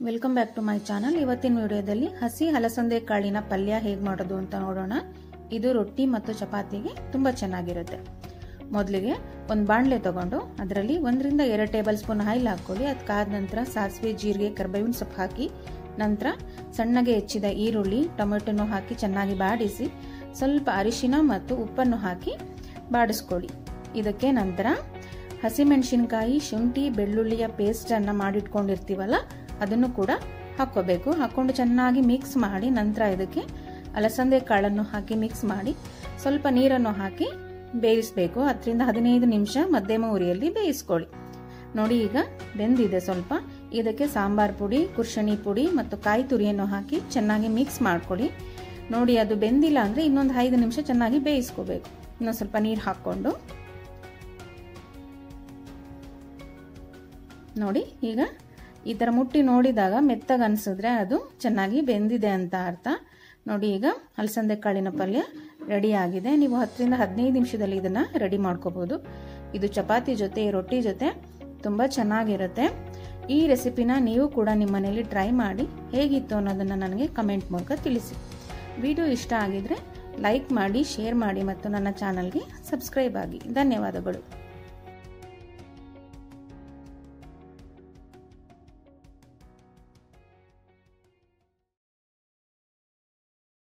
welcome back to my channel ಇವತ್ತಿನ ವಿಡಿಯೋದಲ್ಲಿ ಹಸಿ ಹಲಸಂದೆ ಕಾಳಿನ ಪಲ್ಯ ಹೇಗೆ ಮಾಡೋದು ಅಂತ ನೋಡೋಣ ಇದು ರೊಟ್ಟಿ ಮತ್ತು ಚಪಾತಿಗೆ ತುಂಬ ಚೆನ್ನಾಗಿರುತ್ತೆ ಮೊದಲಿಗೆ ಒಂದು ಬಾಣಲೆ ತಗೊಂಡು ಅದರಲ್ಲಿ ಒಂದರಿಂದ ಎರಡು ಟೇಬಲ್ ಸ್ಪೂನ್ ಆಯಿಲ್ ಹಾಕ್ಕೊಳ್ಳಿ ಅದಕ್ಕಾದ ನಂತರ ಸಾಸಿವೆ ಜೀರಿಗೆ ಕರ್ಬೇವಿನ ಸೊಪ್ಪು ಹಾಕಿ ನಂತರ ಸಣ್ಣಗೆ ಹೆಚ್ಚಿದ ಈರುಳ್ಳಿ ಟೊಮೆಟೊನು ಹಾಕಿ ಚೆನ್ನಾಗಿ ಬಾಡಿಸಿ ಸ್ವಲ್ಪ ಅರಿಶಿನ ಮತ್ತು ಉಪ್ಪನ್ನು ಹಾಕಿ ಬಾಡಿಸ್ಕೊಳ್ಳಿ ಇದಕ್ಕೆ ನಂತರ ಹಸಿಮೆಣಸಿನಕಾಯಿ ಶುಂಠಿ ಬೆಳ್ಳುಳ್ಳಿಯ ಪೇಸ್ಟನ್ನು ಮಾಡಿಟ್ಕೊಂಡಿರ್ತೀವಲ್ಲ ಅದನ್ನು ಕೂಡ ಹಾಕ್ಕೋಬೇಕು ಹಾಕ್ಕೊಂಡು ಚೆನ್ನಾಗಿ ಮಿಕ್ಸ್ ಮಾಡಿ ನಂತರ ಇದಕ್ಕೆ ಅಲಸಂದೆ ಕಾಳನ್ನು ಹಾಕಿ ಮಿಕ್ಸ್ ಮಾಡಿ ಸ್ವಲ್ಪ ನೀರನ್ನು ಹಾಕಿ ಬೇಯಿಸಬೇಕು ಹತ್ತರಿಂದ ಹದಿನೈದು ನಿಮಿಷ ಮಧ್ಯಮ ಉರಿಯಲ್ಲಿ ಬೇಯಿಸ್ಕೊಳ್ಳಿ ನೋಡಿ ಈಗ ಬೆಂದಿದೆ ಸ್ವಲ್ಪ ಇದಕ್ಕೆ ಸಾಂಬಾರ್ ಪುಡಿ ಕುರ್ಷಣಿ ಪುಡಿ ಮತ್ತು ಕಾಯಿ ತುರಿಯನ್ನು ಹಾಕಿ ಚೆನ್ನಾಗಿ ಮಿಕ್ಸ್ ಮಾಡ್ಕೊಳ್ಳಿ ನೋಡಿ ಅದು ಬೆಂದಿಲ್ಲ ಅಂದರೆ ಇನ್ನೊಂದು ಐದು ನಿಮಿಷ ಚೆನ್ನಾಗಿ ಬೇಯಿಸ್ಕೋಬೇಕು ಇನ್ನೊಂದು ಸ್ವಲ್ಪ ನೀರು ಹಾಕ್ಕೊಂಡು ನೋಡಿ ಈಗ ಈ ಥರ ಮುಟ್ಟಿ ನೋಡಿದಾಗ ಮೆತ್ತಗೆ ಅನಿಸಿದ್ರೆ ಅದು ಚೆನ್ನಾಗಿ ಬೆಂದಿದೆ ಅಂತ ಅರ್ಥ ನೋಡಿ ಈಗ ಅಲಸಂದೆ ಕಾಳಿನ ಪಲ್ಯ ರೆಡಿ ಆಗಿದೆ ನೀವು ಹತ್ತರಿಂದ ಹದಿನೈದು ನಿಮಿಷದಲ್ಲಿ ಇದನ್ನು ರೆಡಿ ಮಾಡ್ಕೋಬೋದು ಇದು ಚಪಾತಿ ಜೊತೆ ರೊಟ್ಟಿ ಜೊತೆ ತುಂಬ ಚೆನ್ನಾಗಿರುತ್ತೆ ಈ ರೆಸಿಪಿನ ನೀವು ಕೂಡ ನಿಮ್ಮ ಮನೇಲಿ ಟ್ರೈ ಮಾಡಿ ಹೇಗಿತ್ತು ಅನ್ನೋದನ್ನು ನನಗೆ ಕಮೆಂಟ್ ಮೂಲಕ ತಿಳಿಸಿ ವಿಡಿಯೋ ಇಷ್ಟ ಆಗಿದ್ರೆ ಲೈಕ್ ಮಾಡಿ ಶೇರ್ ಮಾಡಿ ಮತ್ತು ನನ್ನ ಚಾನಲ್ಗೆ ಸಬ್ಸ್ಕ್ರೈಬ್ ಆಗಿ ಧನ್ಯವಾದಗಳು